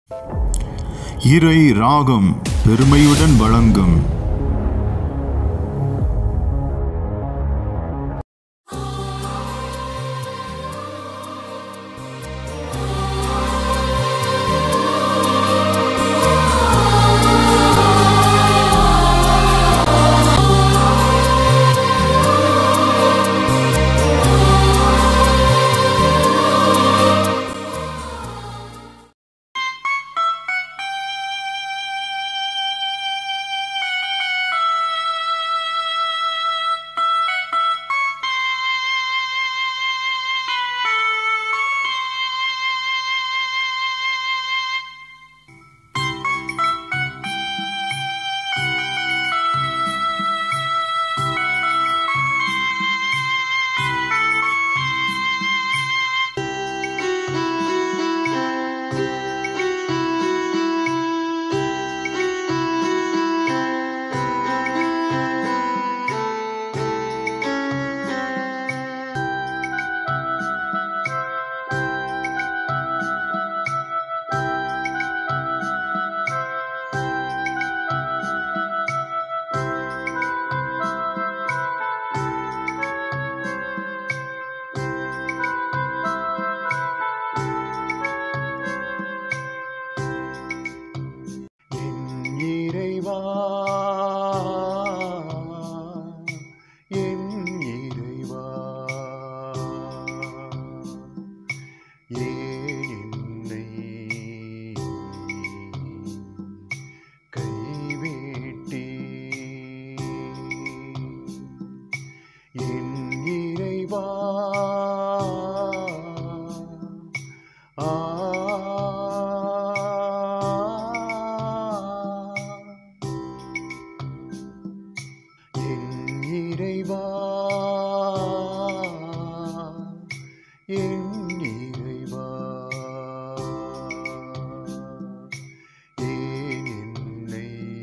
இறை ராகம் பெருமையுடன் வழங்கும் என் இறைவா என் இறைவா ஏன் என்னை கைவிட்டே என் இறைவா ஆ என் இறைவா என் இறைவா ஏன் என்னை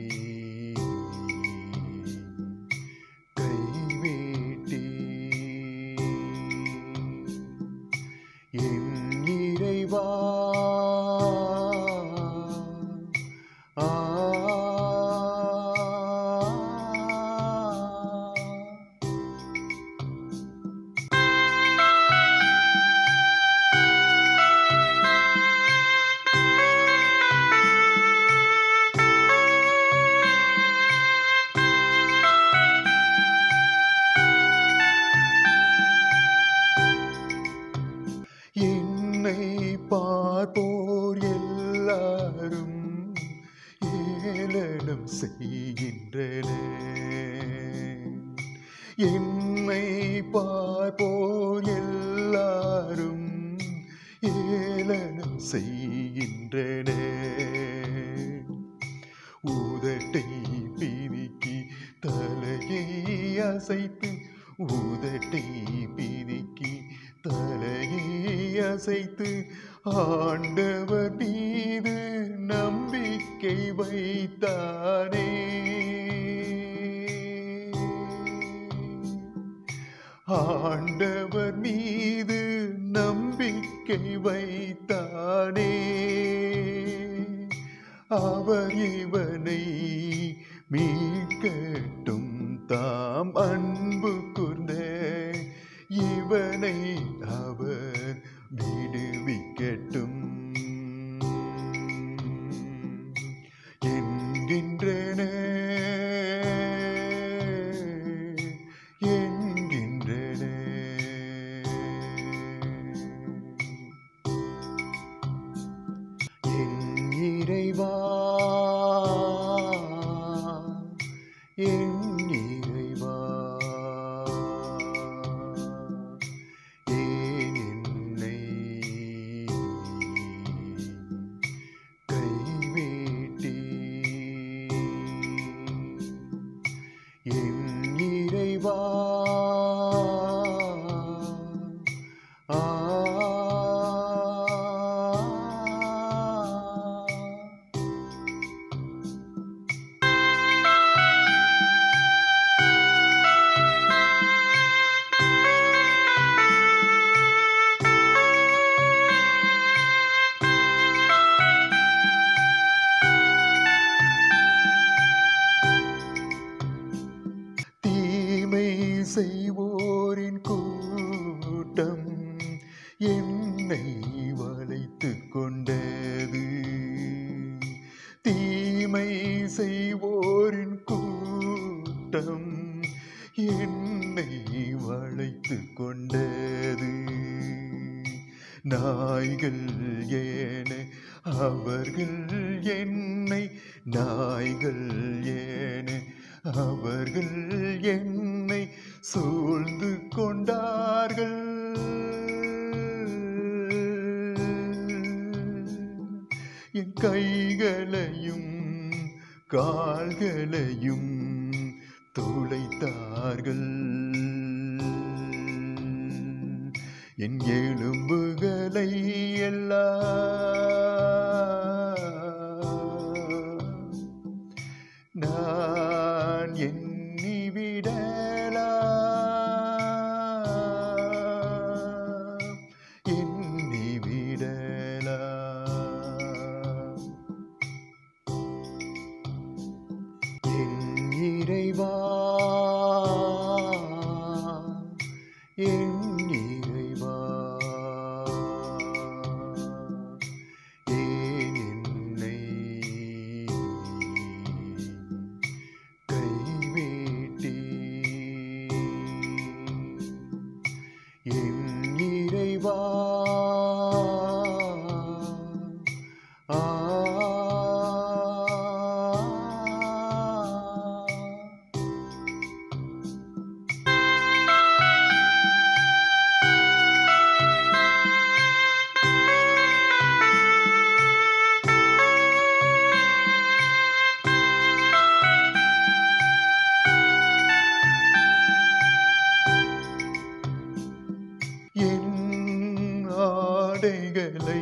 கைவிட்டே என் இறைவா ஆ என்னை பார்ப்போர் எல்லாரும் ஏளனம் செய்கின்றனர் என்னை பார்ப்போர் எல்லாரும் ஏளனம் செய்கின்றனர் உதட்டை பிரிக்கி தலையை அசைத்து உதட்டை பிரிக்கி தலையை அசைத்து ஆண்டவர் மீது நம்பிக்கை வைத்தானே ஆண்டவர் மீது நம்பிக்கை வைத்தானே அவர் இவனை மீட்கட்டும் தாம் அன்பு கூர்ந்த இவனை அவர் விடுவிக்கட்டும் என்கின்றன என்கின்றன என் இறைவா என் இறைவா ஏன் என்னை கைவிட்டே என் இறைவா ஆ செய்வோரின் கூட்டம் என்னை வளைத்து கொண்டது நாய்கள் ஏன அவர்கள் என்னை நாய்கள் ஏன அவர்கள் என்னை சூழ்ந்து கொண்டார்கள் என் கைகளையும் கால்களையும் துளைத்தார்கள் என் எலும்புகளை எல்லாம் நான் எண்ணி விடலாம் எண்ணி விடலாம் என் இறைவா என் இறைவா ஏன் என்னை கைவிட்டீ என் இறைவா ஆ என் ஆடைகளை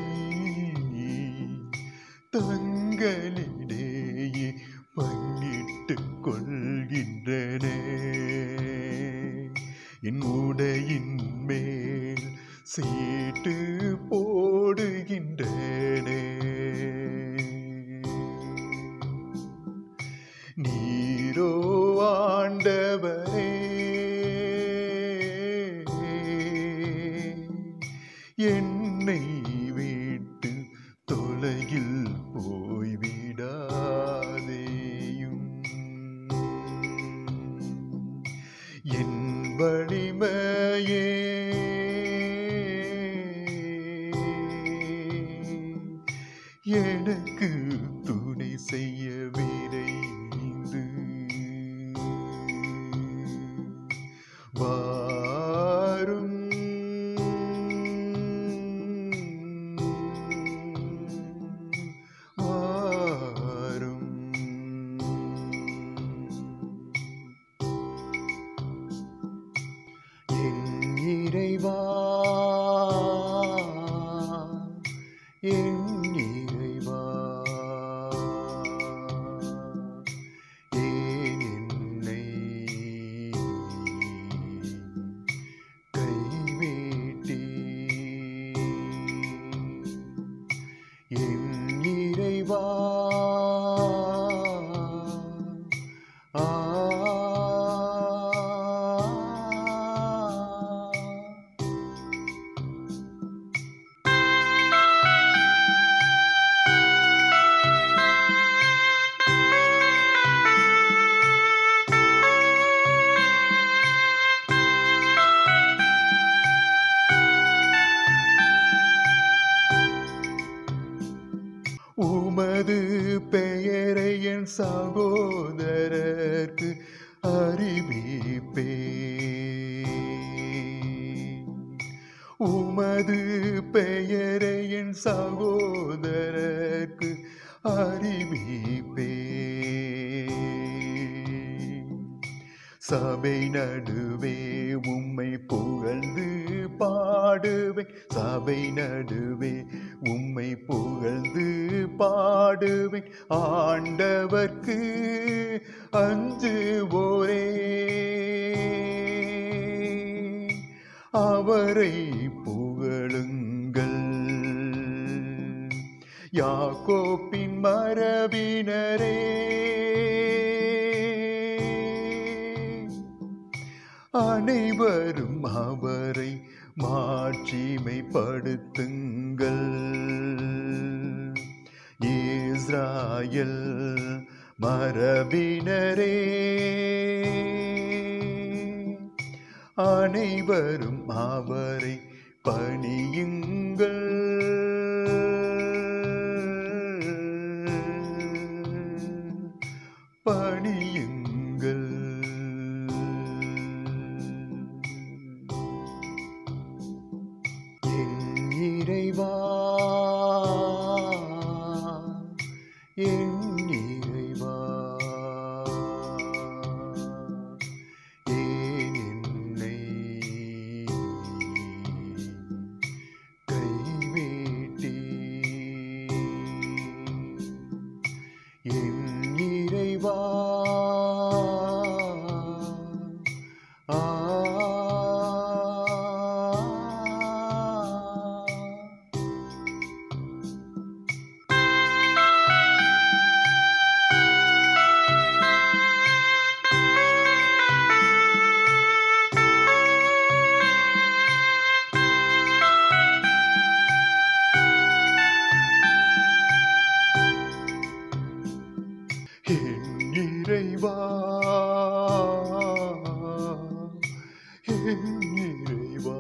தங்களிடையே பங்கிட்டுக் கொள்கின்றன என் உடையின் மேல் சீட்டு போடுகின்றன நீரோ ஆண்டவரே என்னை விட்டு தொலையில் போய்விடாதேயும் என் வலிமையே எனக்கு துணை செய்ய விரைந்து வாரும் வாரும் என் இறைவா என் இறைவா ஏன் என்னை கைவிட்டீ என் இறைவா ஆ உமது பெயரை என் சகோதரர்க்கு அறிவிப்பே உமது பெயரை என் சகோதரர்க்கு அறிவிப்பே சபை நடுவே உம்மை புகழ்ந்து பாடுவே சபை நடுவே உம்மை புகழ்ந்து பாடுவே ஆண்டவர்க்கு அஞ்சுவோரே அவரை புகழுங்கள் யாக்கோப்பின் மரபினரே அனைவரும் அவரை மாட்சிமைப்படுத்துங்கள் இஸ்ராயல் மரபினரே அனைவரும் அவரை பணியுங்கள் பணியுங்கள் என் இறைவா என் இறைவா ஏன் என்னை கைவிட்டீ என் இறைவா ஆ என் இறைவா என் இறைவா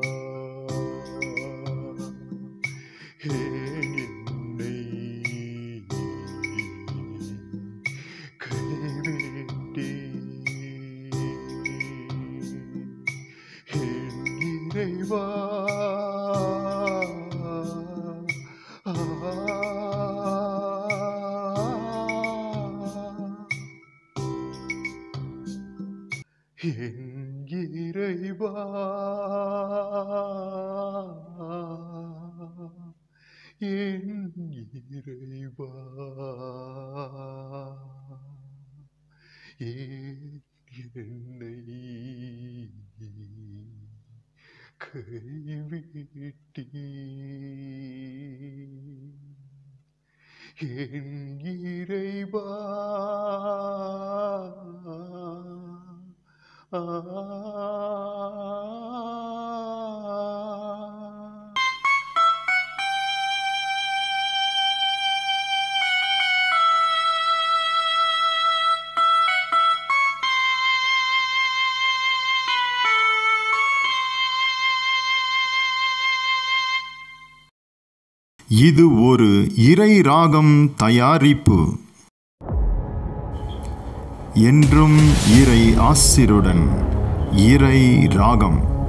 ஏன் என்னை கைவிட்டீ என் இறைவா என் இறைவா என் இறைவா ஏன் என்னை கைவிட்டீ என் இறைவா ஆ இது ஒரு இறை ராகம் தயாரிப்பு என்றும் இறை ஆசிருடன் இறை ராகம்